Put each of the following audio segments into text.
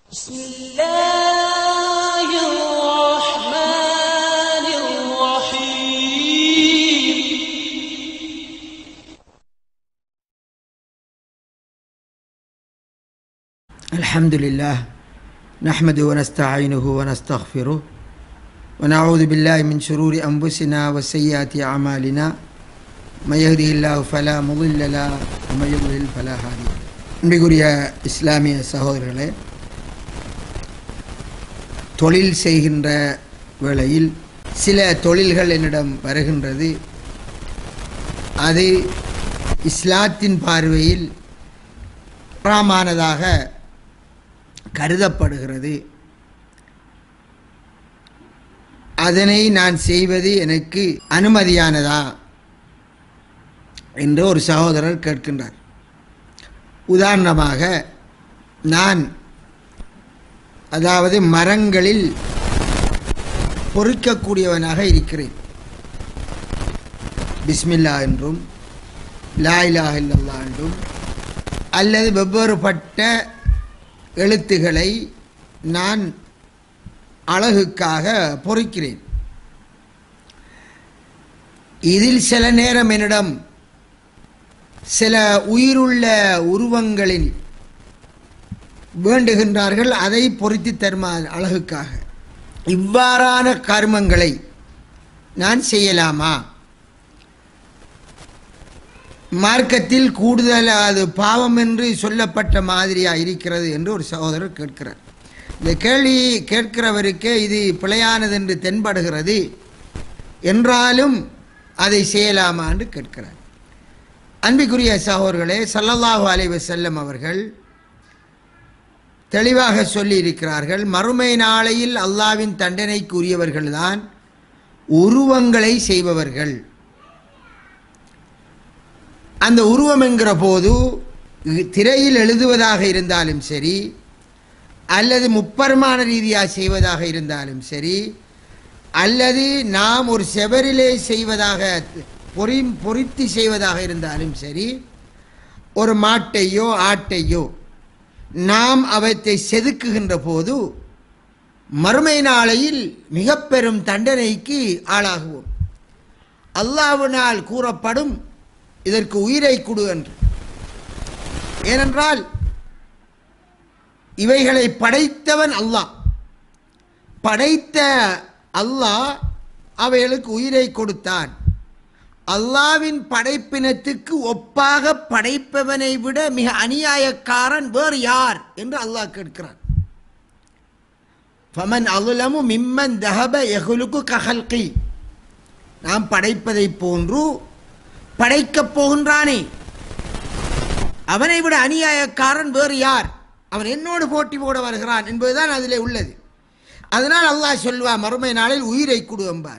بسم الله الرحمن الرحيم الحمد لله نحمده ونستعينه ونستغفره ونعوذ بالله من شرور أنفسنا وسيئات أعمالنا من يهده الله فلا مضل له ومن يضلل فلا هادي له. அன்பிற்குரிய இஸ்லாமிய சகோதரர்களே தொழில் செய்கின்ற வேளையில் சில தொழில்கள் என்னிடம் வருகின்றது அது இஸ்லாத்தின் பார்வையில் ஹராமானதாக கருதப்படுகிறது அதனை நான் செய்வது எனக்கு அனுமதியானதா என்று ஒரு சகோதரர் கேட்கின்றார் உதாரணமாக நான் அதாவது மரங்களில் பொறிக்கக்கூடியவனாக இருக்கிறேன் பிஸ்மில்லா என்றும் லா இலாஹ இல்லல்லா என்றும் அல்லது வெவ்வேறுபட்ட எழுத்துக்களை நான் அழகுக்காக பொறிக்கிறேன் இதில் சில நேரம் என்னிடம் சில உயிருள்ள உருவங்களில் வேண்டுகின்றார்கள் அதை பொருத்தி தருமா அழகுக்காக இவ்வாறான கர்மங்களை நான் செய்யலாமா மார்க்கத்தில் கூடுதல் அது பாவம் என்று சொல்லப்பட்ட மாதிரியாக இருக்கிறது என்று ஒரு சகோதரர் கேட்கிறார் இந்த கேள்வி கேட்கிறவருக்கே இது பிழையானது என்று தென்படுகிறது என்றாலும் அதை செய்யலாமா என்று கேட்கிறார் அன்பிக்குரிய சகோதரர்களே சல்லல்லாஹு அலைஹி வஸல்லம் அவர்கள் தெளிவாக சொல்லி இருக்கிறார்கள் மறுமை நாளையில் அல்லாவின் தண்டனைக்குரியவர்கள்தான் உருவங்களை செய்பவர்கள் அந்த உருவம் என்கிற போது திரையில் எழுதுவதாக இருந்தாலும் சரி அல்லது முப்பரிமாண ரீதியாக செய்வதாக இருந்தாலும் சரி அல்லது நாம் ஒரு செவரிலே செய்வதாக பொறி பொறித்து செய்வதாக இருந்தாலும் சரி ஒரு மாட்டையோ ஆட்டையோ நாம் அவற்றை செதுக்குகின்ற போது மறுமை நாளையில் மிக பெரும் தண்டனைக்கு ஆளாகுவோம் அல்லாவினால் கூறப்படும் இதற்கு உயிரை கொடு என்று ஏனென்றால் இவைகளை படைத்தவன் அல்லாஹ் படைத்த அல்லாஹ் அவைகளுக்கு உயிரை கொடுத்தான் அல்லாவின் படைப்பினத்துக்கு ஒப்பாக படைப்பவனை விட மிக அநியாயக்காரன் வேறு யார் என்று அல்லாஹ் கேட்கிறான் ஃபமன் அகுலமு மிம்மன் தஹப எகுலுக்கு கஹல்கி நாம் படைப்பதைப் போன்று படைக்கப் போகின்றானே அவனை விட அநியாயக்காரன் வேறு யார் அவன் என்னோடு போட்டி போட வருகிறான் என்பதுதான் அதிலே உள்ளது அதனால் அல்லாஹ் சொல்வா மறுமை நாளில் உயிரை கொடு என்பான்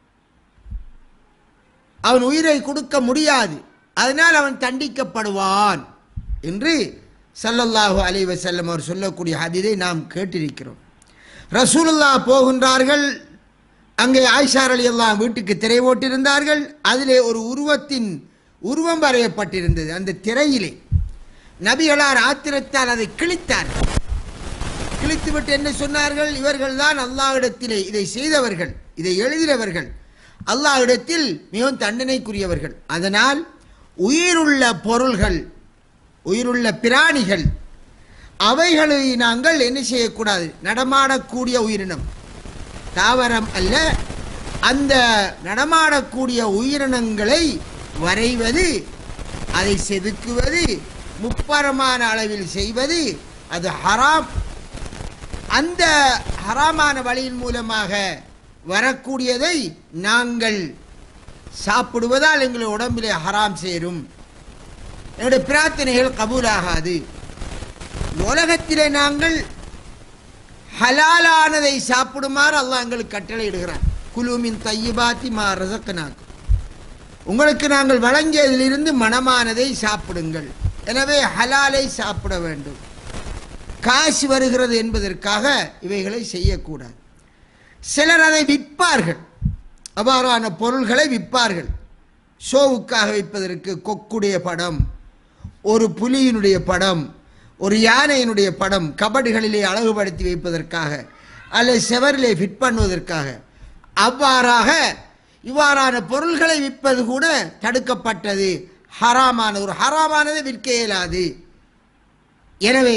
அவன் உயிரை கொடுக்க முடியாது அதனால் அவன் தண்டிக்கப்படுவான் என்று சல்லல்லாஹு அலைஹி வஸல்லம் அவர் சொல்லக்கூடிய ஹதீதை நாம் கேட்டிருக்கிறோம் ரசூலுல்லா போகின்றார்கள் அங்கே ஆயிஷார் அலி எல்லாம் வீட்டுக்கு திரை ஓட்டியிருந்தார்கள் அதிலே ஒரு உருவத்தின் உருவம் வரையப்பட்டிருந்தது அந்த திரையிலே நபிகளார் ஆத்திரத்தால் அதை கிழித்தார் கிழித்துவிட்டு என்ன சொன்னார்கள் இவர்கள் தான் அல்லாஹ்விடத்திலே இதை செய்தவர்கள் இதை எழுதினவர்கள் அல்லாஹ்விடத்தில் மிகவும் தண்டனைக்குரியவர்கள் அதனால் உயிருள்ள பொருள்கள் உயிருள்ள பிராணிகள் அவைகளை நாங்கள் என்ன செய்யக்கூடாது நடமாடக்கூடிய உயிரினம் தாவரம் அல்ல அந்த நடமாடக்கூடிய உயிரினங்களை வரைவது அதை செதுக்குவது முப்பரமான அளவில் செய்வது அது ஹராம் அந்த ஹராமான வழியின் மூலமாக வரக்கூடியதை நாங்கள் சாப்பிடுவதால் எங்கள் உடம்பிலே ஹராம் சேரும் என்னுடைய பிரார்த்தனைகள் கபூலாகாது உலகத்திலே நாங்கள் ஹலாலானதை சாப்பிடுமாறு அல்லாஹ் எங்களுக்கு கட்டளையிடுகிறான் குலுமின் தையபாத்தி மா ரசக்கனாக்கு உங்களுக்கு நாங்கள் வழங்கியதிலிருந்து மனமானதை சாப்பிடுங்கள் எனவே ஹலாலை சாப்பிட வேண்டும் காசு வருகிறது என்பதற்காக இவைகளை செய்யக்கூடாது சிலர் அதை விற்பார்கள் அவ்வாறான பொருள்களை விற்பார்கள் ஷோவுக்காக வைப்பதற்கு கொக்குடைய படம் ஒரு புலியினுடைய படம் ஒரு யானையினுடைய படம் கபடுகளிலே அழகுபடுத்தி வைப்பதற்காக அல்லது செவரிலே ஃபிட் பண்ணுவதற்காக அவ்வாறாக இவ்வாறான பொருள்களை விற்பது கூட தடுக்கப்பட்டது ஹராமான ஒரு ஹராமானதை விற்க இயலாது எனவே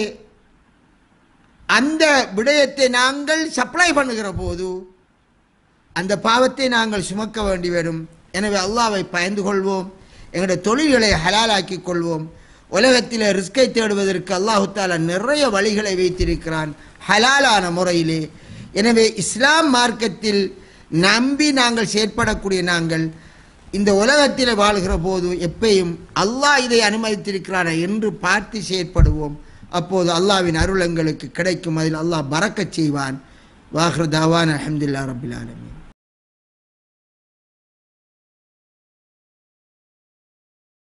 அந்த விடயத்தை நாங்கள் சப்ளை பண்ணுகிற போது அந்த பாவத்தை நாங்கள் சுமக்க வேண்டி வரும் எனவே அல்லாவை பயந்து கொள்வோம் எங்களுடைய தொழில்களை ஹலாலாக்கி கொள்வோம் உலகத்தில் ரிஸ்கை தேடுவதற்கு அல்லாஹு தாலா நிறைய வழிகளை வைத்திருக்கிறான் ஹலாலான முறையிலே எனவே இஸ்லாம் மார்க்கத்தில் நம்பி நாங்கள் செயற்படக்கூடிய நாங்கள் இந்த உலகத்தில் வாழ்கிற போது எப்பயும் அல்லாஹ் இதை அனுமதித்திருக்கிறானா என்று பார்த்து செயற்படுவோம் அப்போது அல்லாவின் அருள் எங்களுக்கு கிடைக்கும் அதில் அல்லாஹ் பறக்கச் செய்வான் வாஹ்ரு தாவான் அஹமதுல்லா ரபில் ஆலமீன்